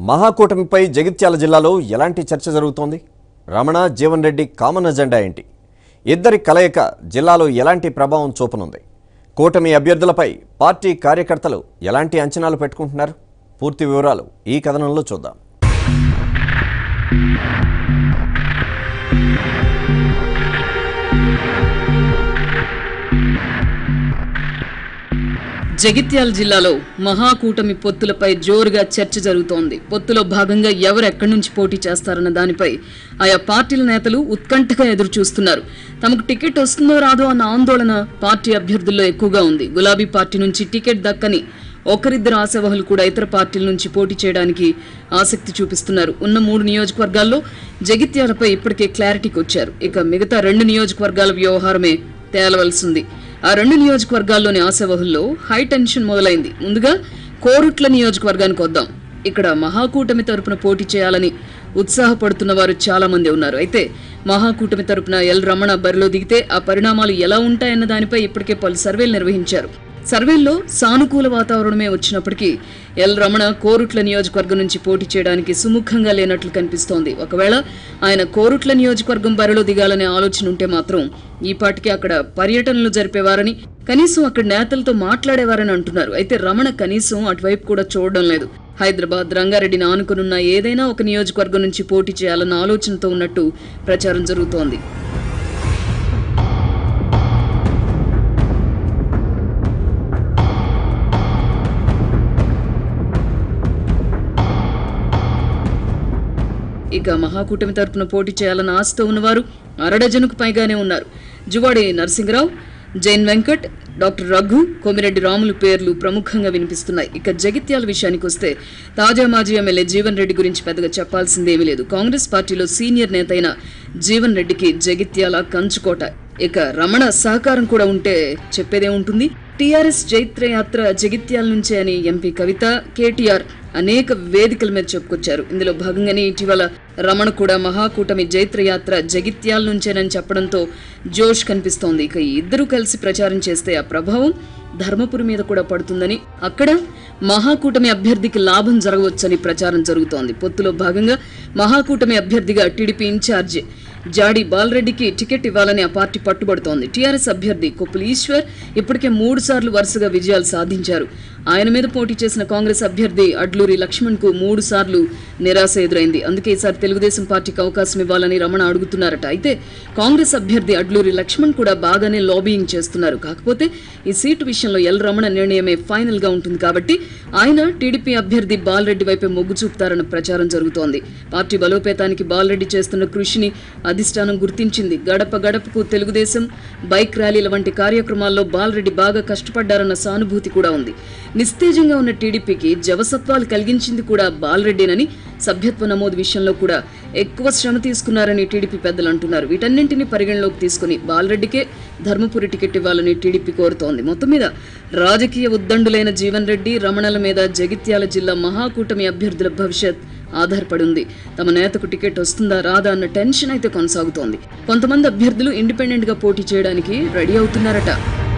మహాకూటమిపై జగిత్యాల జిల్లాలో ఎలాంటి చర్చ జరుగుతోంది రమణ జీవన్ రెడ్డి కామన్ అజెండా ఏంటి ఇద్దరి కలయిక జిల్లాలో ఎలాంటి ప్రభావం చూపనుంది కూటమి అభ్యర్థులపై పార్టీ కార్యకర్తలు ఎలాంటి అంచనాలు పెట్టుకుంటున్నారు పూర్తి వివరాలు ఈ కథనంలో చూద్దాం జగిత్యాల జిల్లాలో మహాకూటమి పొత్తులపై జోరుగా చర్చ జరుగుతోంది పొత్తులో భాగంగా ఎవరు ఎక్కడి నుంచి పోటీ చేస్తారన్న దానిపై ఆయా పార్టీల నేతలు ఉత్కంఠగా ఎదురు చూస్తున్నారు తమకు టికెట్ వస్తుందో రాదో అన్న ఆందోళన పార్టీ అభ్యర్థుల్లో ఎక్కువగా ఉంది గులాబీ పార్టీ నుంచి టికెట్ దక్కని ఒకరిద్దరు ఆశావహులు కూడా ఇతర పార్టీల నుంచి పోటీ చేయడానికి ఆసక్తి చూపిస్తున్నారు ఉన్న మూడు నియోజకవర్గాల్లో జగిత్యాలపై ఇప్పటికే క్లారిటీకి వచ్చారు ఇక మిగతా రెండు నియోజకవర్గాల వ్యవహారమే తేలవలసింది ఆ రెండు నియోజకవర్గాల్లోని ఆశావహుల్లో హై టెన్షన్ మొదలైంది ముందుగా కోరుట్ల నియోజకవర్గానికి వద్దాం ఇక్కడ మహాకూటమి తరపున పోటీ చేయాలని ఉత్సాహపడుతున్న వారు చాలా మంది ఉన్నారు అయితే మహాకూటమి తరపున ఎల్ రమణ బరిలో దిగితే ఆ పరిణామాలు ఎలా ఉంటాయన్న దానిపై ఇప్పటికే పలు సర్వేలు నిర్వహించారు సర్వేల్లో సానుకూల వాతావరణమే వచ్చినప్పటికీ ఎల్ రమణ కోరుట్ల నియోజకవర్గం నుంచి పోటీ చేయడానికి సుముఖంగా లేనట్లు కనిపిస్తోంది ఒకవేళ ఆయన కోరుట్ల నియోజకవర్గం బరిలో దిగాలనే ఆలోచన ఉంటే మాత్రం ఈ పాటికి అక్కడ పర్యటనలు జరిపేవారని కనీసం అక్కడ నేతలతో మాట్లాడేవారని అంటున్నారు అయితే రమణ కనీసం అటువైపు కూడా చూడడం లేదు హైదరాబాద్ రంగారెడ్డిని ఆనుకునున్న ఏదైనా ఒక నియోజకవర్గం నుంచి పోటీ చేయాలన్న ఆలోచనతో ఉన్నట్టు ప్రచారం జరుగుతోంది ఇక మహాకూటమి తరపున పోటీ చేయాలన్న ఆశతో ఉన్నవారు అరడజనుకు పైగానే ఉన్నారు జువాడి నరసింహరావు జైన్ వెంకట్ డాక్టర్ రఘు కోమిరెడ్డి రాములు పేర్లు ప్రముఖంగా వినిపిస్తున్నాయి ఇక జగిత్యాల విషయానికి వస్తే తాజా మాజీ ఎమ్మెల్యే జీవన్ రెడ్డి గురించి పెద్దగా చెప్పాల్సిందేమీ లేదు కాంగ్రెస్ పార్టీలో సీనియర్ నేత అయిన జీవన్ రెడ్డికి జగిత్యాల కంచుకోట ఇక రమణ సహకారం కూడా ఉంటే చెప్పేదే ఉంటుంది టీఆర్ఎస్ జైత్ర యాత్ర జగిత్యాల నుంచే అని ఎంపీ కవిత కేటీఆర్ అనేక వేదికల మీద చెప్పుకొచ్చారు ఇందులో భాగంగానే ఇటీవల రమణ కూడా మహాకూటమి జైత్ర యాత్ర జగిత్యాల నుంచేనని చెప్పడంతో జోష్ కనిపిస్తోంది ఇక ఈ ఇద్దరు కలిసి ప్రచారం చేస్తే ఆ ప్రభావం ధర్మపురి మీద కూడా పడుతుందని అక్కడ మహాకూటమి అభ్యర్థికి లాభం జరగవచ్చని ప్రచారం జరుగుతోంది పొత్తులో భాగంగా మహాకూటమి అభ్యర్థిగా టీడీపీ ఇన్ఛార్జ్ జాడి బాలరెడ్డికి టికెట్ ఇవ్వాలని ఆ పార్టీ పట్టుబడుతోంది టీఆర్ఎస్ అభ్యర్థి కొప్పుల ఈశ్వర్ ఇప్పటికే మూడు సార్లు వరుసగా విజయాలు సాధించారు ఆయన మీద పోటీ చేసిన కాంగ్రెస్ అభ్యర్థి అడ్లూరి లక్ష్మణ్ కు మూడు సార్లు నిరాశ ఎదురైంది అందుకే ఈసారి తెలుగుదేశం పార్టీకి అవకాశం ఇవ్వాలని రమణ అడుగుతున్నారట అయితే కాంగ్రెస్ అభ్యర్థి అడ్లూరి లక్ష్మణ్ కూడా బాగానే లాబియింగ్ చేస్తున్నారు కాకపోతే ఈ సీటు విషయంలో ఎల్ రమణ నిర్ణయమే ఫైనల్ గా ఉంటుంది కాబట్టి ఆయన టీడీపీ అభ్యర్థి బాలరెడ్డి వైపే మొగ్గు చూపుతారన్న ప్రచారం జరుగుతోంది పార్టీ బలోపేతానికి బాలరెడ్డి చేస్తున్న కృషిని అధిష్టానం గుర్తించింది గడప గడపకు తెలుగుదేశం బైక్ ర్యాలీల వంటి కార్యక్రమాల్లో బాలరెడ్డి బాగా కష్టపడ్డారన్న సానుభూతి కూడా ఉంది నిస్తేజంగా ఉన్న టీడీపీకి జవసత్వాలు కలిగించింది కూడా బాలరెడ్డేనని సభ్యత్వ నమోదు విషయంలో కూడా ఎక్కువ శ్రమ తీసుకున్నారని టీడీపీ పెద్దలు అంటున్నారు వీటన్నింటినీ పరిగణలోకి తీసుకుని బాలరెడ్డికే ధర్మపురి టికెట్ ఇవ్వాలని టీడీపీ కోరుతోంది మొత్తం మీద రాజకీయ ఉద్దండులైన జీవన్ రెడ్డి రమణల మీద జగిత్యాల జిల్లా మహాకూటమి అభ్యర్థుల భవిష్యత్ ఆధారపడి ఉంది తమ నేతకు టికెట్ వస్తుందా రాదా అన్న టెన్షన్ అయితే కొనసాగుతోంది కొంతమంది అభ్యర్థులు ఇండిపెండెంట్ గా పోటీ చేయడానికి రెడీ అవుతున్నారట